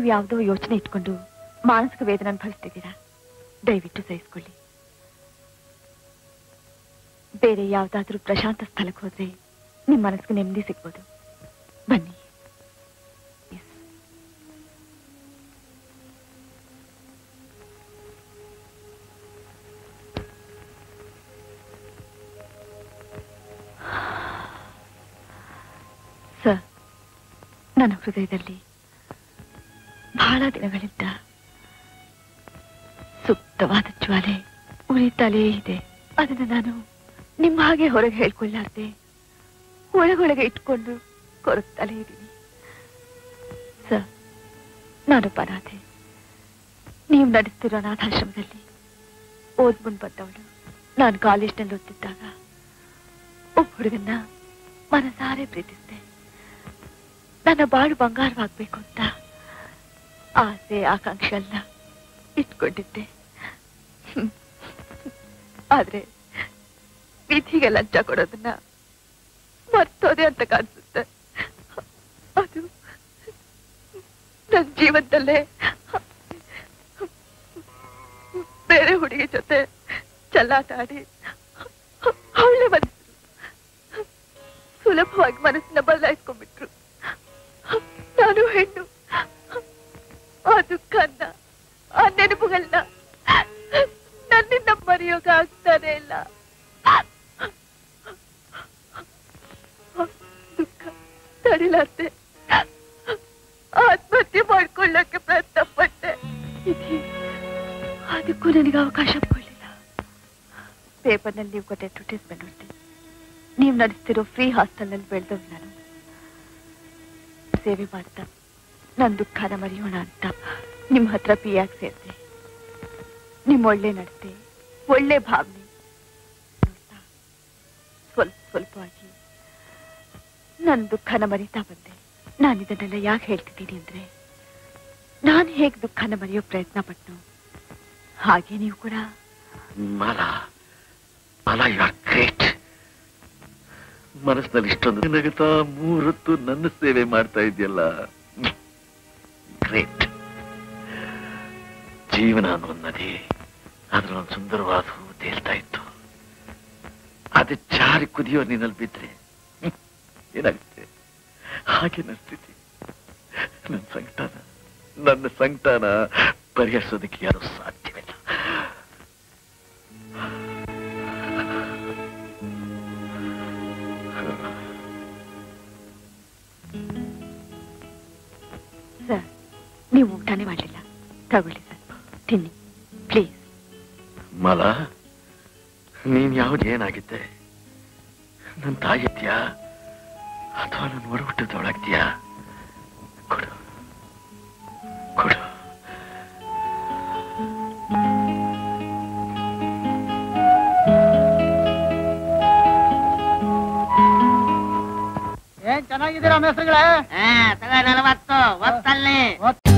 ನೀವು ಯಾವುದೋ ಯೋಚನೆ ಇಟ್ಕೊಂಡು ಮಾನಸಿಕ ವೇದನೆ ಅನುಭವಿಸ್ತಿದ್ದೀರಾ ದಯವಿಟ್ಟು ಸಹಿಸ್ಕೊಳ್ಳಿ ಬೇರೆ ಯಾವ್ದಾದ್ರೂ ಪ್ರಶಾಂತ ಸ್ಥಳಕ್ಕೆ ಹೋದ್ರೆ ನಿಮ್ ಮನಸ್ಸಿಗೆ ನೆಮ್ಮದಿ ಸಿಗ್ಬೋದು ಬನ್ನಿ Yes. ಸರ್ ನನ್ನ ಹೃದಯದಲ್ಲಿ ಬಹಳ ದಿನಗಳಿಂದ ಸುಪ್ತವಾದ ಜ್ವಾಲೆ ಉರಿತಲೇ ಇದೆ ಅದನ್ನು ನಾನು ನಿಮ್ಮ ಹಾಗೆ ಹೊರಗೆ ಹೇಳ್ಕೊಳ್ಳಾರ್ದೆ ಒಳಗೊಳಗೆ ಇಟ್ಕೊಂಡು ಕೊರಗ್ತಲೇ ಇದ್ದೀನಿ ಸರ್ ನಾನು ಅನಾಥೆ ನೀವು ನಡೆಸ್ತಿರೋ ಅನಾಥಾಶ್ರಮದಲ್ಲಿ ಓದ್ ಮುಂದ್ ಬಂದವಳು ನಾನು ಕಾಲೇಜ್ನಲ್ಲಿ ಓದ್ತಿದ್ದಾಗ ಒಬ್ಬ ಹುಡುಗನ್ನ ಮನಸಾರೆ ಪ್ರೀತಿಸಿದೆ ನನ್ನ ಬಾಳು ಬಂಗಾರವಾಗ್ಬೇಕು ಅಂತ ಆಸೆ ಆಕಾಂಕ್ಷೆ ಎಲ್ಲ ಇಟ್ಕೊಂಡಿದ್ದೆ ಹ್ಮ್. ಆದ್ರೆ ವಿಧಿಗೆ ಲಂಚ ಕೊಡೋದನ್ನ ಮರ್ತೋದೆ ಅಂತ ಕಾಣಿಸುತ್ತೆ ಅದು ನನ್ನ ಜೀವನದಲ್ಲೇ ಬೇರೆ ಹುಡುಗಿ ಜೊತೆ ಚೆಲ್ಲಾಟ ಆಡಿ ಅವಳೆ ಮನಸ್ಸು ಸುಲಭವಾಗಿ ಮನಸ್ಸನ್ನ ಬದಲಾಯಿಸ್ಕೊಂಡ್ಬಿಟ್ರು ನಾನು ಹೆಣ್ಣು ಆ ದುಃಖನ್ನ ಆ ನೆನಪುಗಳನ್ನ ನನ್ನಿಂದ ಮರೆಯೋಕೆ ಆಗ್ತಾನೆ ಇಲ್ಲ ದುಃಖ ತಡಿಲಾರ್ದೆ ಆತ್ಮಹತ್ಯೆ ಮಾಡ್ಕೊಳ್ಳಕ್ಕೆ ಪ್ರಯತ್ನ ಪಟ್ಟೆ ವಿಧಿ ಅದಕ್ಕೂ ನನಗೆ ಅವಕಾಶ ಕೊಡಲಿಲ್ಲ ಪೇಪರ್ನಲ್ಲಿ ನೀವು ಕೊಟ್ಟ ಅಡ್ವರ್ಟೈಸ್ಮೆಂಟ್ ನೋಡ್ತೀನಿ ನೀವು ನಡೆಸ್ತಿರೋ ಫ್ರೀ ಹಾಸ್ಟೆಲ್ನಲ್ಲಿ ಬೆಳೆದವ್ರು ನಾನು ಸೇವೆ ಮಾಡ್ತಾ ನನ್ನ ದುಃಖನ ಮರೆಯೋಣ ಅಂತ ನಿಮ್ಮ ಹತ್ರ ಪಿ ಆಗಿ ಸೇರಿದೆ ನಿಮ್ಮ ಒಳ್ಳೆ ನಡತೆ ಒಳ್ಳೆ ಭಾವನೆ ನೋಡ್ತಾ ಸ್ವಲ್ಪ ಸ್ವಲ್ಪವಾಗಿ ನನ್ನ ದುಃಖನ ಮರಿತಾ ಬಂದೆ ನಾನು ಇದನ್ನೆಲ್ಲ ಯಾಕೆ ಹೇಳ್ತಿದ್ದೀನಿ ಅಂದ್ರೆ ನಾನು ಹೇಗೆ ದುಃಖನ ಮರೆಯೋ ಪ್ರಯತ್ನ ಪಟ್ಟು ಹಾಗೆ ನೀವು ಕೂಡ Mala Mala you are great ಮನಸ್ಸಿನಲ್ಲಿ ಇಷ್ಟೊಂದು ನಗುತ್ತಾ ಮೂರೊತ್ತು ನನ್ನ ಸೇವೆ ಮಾಡ್ತಾ ಇದೆಯಲ್ಲ ಗ್ರೇಟ್ ಜೀವನ ಅನ್ನೋ ನದಿ ಅದ್ರ ಒಂದು ಸುಂದರವಾದ ಹೂ ತೇಲ್ತಾ ಇತ್ತು ಅದು ಚಾರಿ ಕುದಿಯೋ ನೀನಲ್ಲಿ ಬಿದ್ರೆ ಹ್ಮ್, ಏನಾಗುತ್ತೆ ಹಾಗೆ ನನ್ನ ಸ್ಥಿತಿ ನನ್ನ ಸಂಕಟನ ನನ್ನ ಸಂಕಟನ ಪರಿಹರಿಸೋದಕ್ಕೆ ಯಾರು ಸಾಧ್ಯವಿಲ್ಲ ಸರ್ ನೀವು ಊಟನೇ ಮಾಡಲಿಲ್ಲ ತಗೊಳ್ಳಿ ಸರ್ ತಿನ್ನಿ ಪ್ಲೀಸ್ ಮಲ ನೀನ್ ಯಾವ್ದು ಏನಾಗಿದ್ದೆ ನನ್ನ ತಾಯಿದ್ಯಾ ಅಥವಾ ನನ್ನ ಹೊರಹುಟ್ಟದೊಳಗ್ತೀಯಾ ಕೊಡು ಕೊಡು ಏನ್ ಚೆನ್ನಾಗಿದ್ದೀರಾ ಮೇಸ್ತ್ರಿಗಳೇ ನಲವತ್ತು ಒತ್ತಲ್ಲಿ